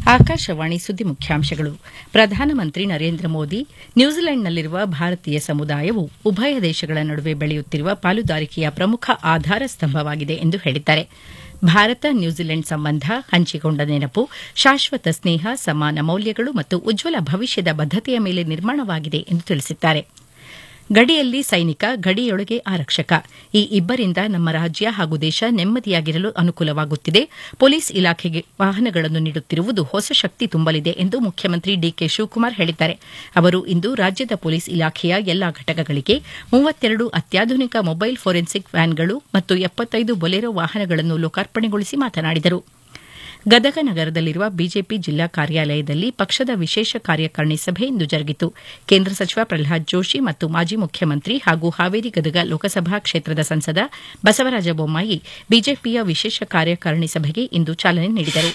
ಆಕಾಶವಾಣಿ ಸುದ್ದಿ ಮುಖ್ಯಾಂಶಗಳು ಪ್ರಧಾನಮಂತ್ರಿ ನರೇಂದ್ರ ಮೋದಿ ನ್ಯೂಜಿಲೆಂಡ್ನಲ್ಲಿರುವ ಭಾರತೀಯ ಸಮುದಾಯವು ಉಭಯ ದೇಶಗಳ ನಡುವೆ ಬೆಳೆಯುತ್ತಿರುವ ಪಾಲುದಾರಿಕೆಯ ಪ್ರಮುಖ ಆಧಾರ ಸ್ತಂಭವಾಗಿದೆ ಎಂದು ಹೇಳಿದ್ದಾರೆ ಭಾರತ ನ್ಯೂಜಿಲೆಂಡ್ ಸಂಬಂಧ ಹಂಚಿಕೊಂಡ ನೆನಪು ಶಾಶ್ವತ ಸ್ನೇಹ ಸಮಾನ ಮೌಲ್ಯಗಳು ಮತ್ತು ಉಜ್ವಲ ಭವಿಷ್ಯದ ಬದ್ದತೆಯ ಮೇಲೆ ನಿರ್ಮಾಣವಾಗಿದೆ ಎಂದು ತಿಳಿಸಿದ್ದಾರೆ ಗಡಿಯಲ್ಲಿ ಸೈನಿಕ ಗಡಿಯೊಳಗೆ ಆರಕ್ಷಕ ಈ ಇಬ್ಬರಿಂದ ನಮ್ಮ ರಾಜ್ಯ ಹಾಗೂ ದೇಶ ನೆಮ್ಮದಿಯಾಗಿರಲು ಅನುಕೂಲವಾಗುತ್ತಿದೆ ಪೊಲೀಸ್ ಇಲಾಖೆಗೆ ವಾಹನಗಳನ್ನು ನೀಡುತ್ತಿರುವುದು ಹೊಸ ಶಕ್ತಿ ತುಂಬಲಿದೆ ಎಂದು ಮುಖ್ಯಮಂತ್ರಿ ಡಿಕೆ ಶಿವಕುಮಾರ್ ಹೇಳಿದ್ದಾರೆ ಅವರು ಇಂದು ರಾಜ್ಯದ ಪೊಲೀಸ್ ಇಲಾಖೆಯ ಎಲ್ಲಾ ಘಟಕಗಳಿಗೆ ಮೂವತ್ತೆರಡು ಅತ್ಯಾಧುನಿಕ ಮೊಬೈಲ್ ಫೋರೆನ್ಸಿಕ್ ವ್ಯಾನ್ಗಳು ಮತ್ತು ಎಪ್ಪತ್ತೈದು ಬೊಲೆರೋ ವಾಹನಗಳನ್ನು ಲೋಕಾರ್ಪಣೆಗೊಳಿಸಿ ಮಾತನಾಡಿದರು ಗದಗ ನಗರದಲ್ಲಿರುವ ಬಿಜೆಪಿ ಜಿಲ್ಲಾ ಕಾರ್ಯಾಲಯದಲ್ಲಿ ಪಕ್ಷದ ವಿಶೇಷ ಕಾರ್ಯಕಾರಿಣಿ ಸಭೆ ಇಂದು ಜರುಗಿತು ಕೇಂದ್ರ ಸಚಿವ ಪ್ರಹ್ಲಾದ್ ಜೋಶಿ ಮತ್ತು ಮಾಜಿ ಮುಖ್ಯಮಂತ್ರಿ ಹಾಗೂ ಹಾವೇರಿ ಗದಗ ಲೋಕಸಭಾ ಕ್ಷೇತ್ರದ ಸಂಸದ ಬಸವರಾಜ ಬೊಮ್ಮಾಯಿ ಬಿಜೆಪಿಯ ವಿಶೇಷ ಕಾರ್ಯಕಾರಿಣಿ ಸಭೆಗೆ ಇಂದು ಚಾಲನೆ ನೀಡಿದರು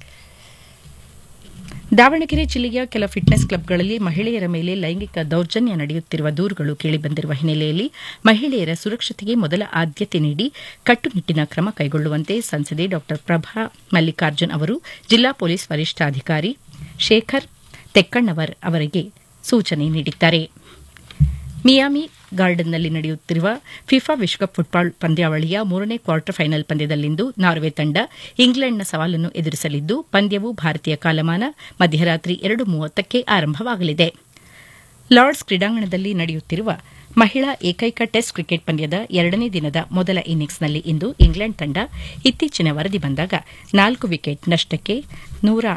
ದಾವಣಗೆರೆ ಜಿಲ್ಲೆಯ ಕೆಲ ಫಿಟ್ನೆಸ್ ಕ್ಲಬ್ಗಳಲ್ಲಿ ಮಹಿಳೆಯರ ಮೇಲೆ ಲೈಂಗಿಕ ದೌರ್ಜನ್ಯ ನಡೆಯುತ್ತಿರುವ ದೂರುಗಳು ಕೇಳಿಬಂದಿರುವ ಹಿನ್ನೆಲೆಯಲ್ಲಿ ಮಹಿಳೆಯರ ಸುರಕ್ಷತೆಗೆ ಮೊದಲ ಆದ್ಯತೆ ನೀಡಿ ಕಟ್ಟುನಿಟ್ಟಿನ ಕ್ರಮ ಕೈಗೊಳ್ಳುವಂತೆ ಸಂಸದೆ ಡಾ ಪ್ರಭಾ ಮಲ್ಲಿಕಾರ್ಜುನ್ ಅವರು ಜಿಲ್ಲಾ ಪೊಲೀಸ್ ವರಿಷ್ಠಾಧಿಕಾರಿ ಶೇಖರ್ ತೆಕ್ಕಣ್ಣವರ್ ಅವರಿಗೆ ಸೂಚನೆ ನೀಡಿದ್ದಾರೆ ಮಿಯಾಮಿ ಗಾರ್ಡನ್ನಲ್ಲಿ ನಡೆಯುತ್ತಿರುವ ಫಿಫಾ ವಿಶ್ವಕಪ್ ಫುಟ್ಬಾಲ್ ಪಂದ್ಯಾವಳಿಯ ಮೂರನೇ ಕ್ವಾರ್ಟರ್ ಫೈನಲ್ ಪಂದ್ಯದಲ್ಲಿಂದು ನಾರ್ವೆ ತಂಡ ಇಂಗ್ಲೆಂಡ್ನ ಸವಾಲನ್ನು ಎದುರಿಸಲಿದ್ದು ಪಂದ್ಯವು ಭಾರತೀಯ ಕಾಲಮಾನ ಮಧ್ಯರಾತ್ರಿ ಎರಡು ಮೂವತ್ತಕ್ಕೆ ಆರಂಭವಾಗಲಿದೆ ಲಾರ್ಡ್ಸ್ ಕ್ರೀಡಾಂಗಣದಲ್ಲಿ ನಡೆಯುತ್ತಿರುವ ಮಹಿಳಾ ಏಕೈಕ ಟೆಸ್ಟ್ ಕ್ರಿಕೆಟ್ ಪಂದ್ಯದ ಎರಡನೇ ದಿನದ ಮೊದಲ ಇನ್ನಿಂಗ್ಸ್ನಲ್ಲಿ ಇಂದು ಇಂಗ್ಲೆಂಡ್ ತಂಡ ಇತ್ತೀಚಿನ ವರದಿ ಬಂದಾಗ ನಾಲ್ಕು ವಿಕೆಟ್ ನಷ್ಟಕ್ಕೆ ನೂರ